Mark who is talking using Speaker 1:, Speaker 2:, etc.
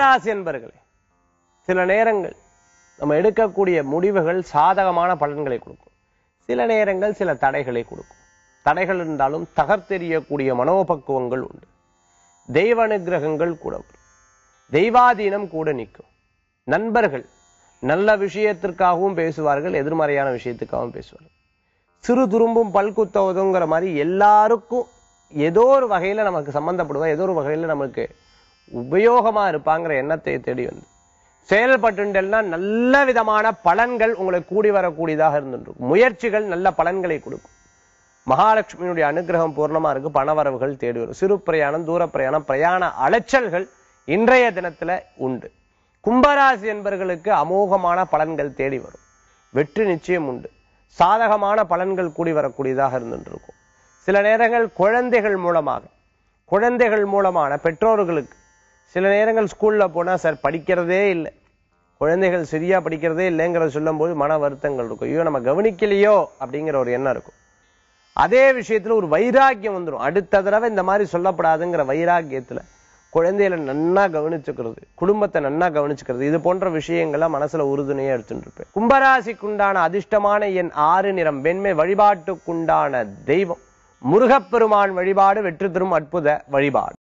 Speaker 1: கும்பராசி என்பர்களே சில நேரங்கள் நம்ம எடுக்கக்கூடிய முடிவுகள் சாதகமான பலன்களை கொடுக்கும் சில நேரங்கள் சில தடைகளை கொடுக்கும் தடைகள் இருந்தாலும் தகர்த்தெறியக்கூடிய மனோபக்குவங்கள் உண்டு தெய்வ அனுகிரகங்கள் கூட வரும் தெய்வாதீனம் கூட நிற்கும் நண்பர்கள் நல்ல விஷயத்திற்காகவும் பேசுவார்கள் எதிர்மறையான விஷயத்துக்காகவும் பேசுவார்கள் சிறு துரும்பும் பல்குத்த உதவுங்கிற மாதிரி எல்லாருக்கும் ஏதோ ஒரு வகையில நமக்கு சம்பந்தப்படுவா ஏதோ ஒரு வகையில நமக்கு உபயோகமா இருப்பாங்கிற எண்ணத்தை தேடி வந்து செயல்பட்டுண்டல்னா நல்ல விதமான பலன்கள் உங்களுக்கு கூடி வரக்கூடியதாக இருந்துருக்கும் முயற்சிகள் நல்ல பலன்களை கொடுக்கும் மகாலட்சுமியினுடைய அனுகிரகம் பூர்ணமா இருக்கு பணவரவுகள் தேடி வரும் சிறு பிரயாணம் தூர பிரயாணம் பிரயாண அலைச்சல்கள் இன்றைய தினத்துல உண்டு கும்பராசி என்பவர்களுக்கு அமோகமான பலன்கள் தேடி வரும் வெற்றி நிச்சயம் உண்டு சாதகமான பலன்கள் கூடி வரக்கூடியதாக இருந்துருக்கும் சில நேரங்கள் குழந்தைகள் மூலமாக குழந்தைகள் மூலமான பெற்றோர்களுக்கு சில நேரங்கள் ஸ்கூல்ல போனா சார் படிக்கிறதே இல்லை குழந்தைகள் சரியா படிக்கிறதே இல்லைங்கிறத சொல்லும்போது மன வருத்தங்கள் இருக்கும் ஐயோ நம்ம கவனிக்கலையோ அப்படிங்கிற ஒரு எண்ணம் இருக்கும் அதே விஷயத்துல ஒரு வைராக்கியம் வந்துடும் அடுத்த தடவை இந்த மாதிரி சொல்லப்படாதுங்கிற வைராக்கியத்துல குழந்தைகளை நன்னா கவனிச்சுக்கிறது குடும்பத்தை நன்னா கவனிச்சுக்கிறது இது போன்ற விஷயங்களை மனசுல உறுதுணையா எடுத்துட்டு இருப்பேன் கும்பராசிக்குண்டான அதிர்ஷ்டமான என் ஆறு நிறம் வெண்மை வழிபாட்டுக்குண்டான தெய்வம் முருகப்பெருமான் வழிபாடு வெற்றி தரும் அற்புத வழிபாடு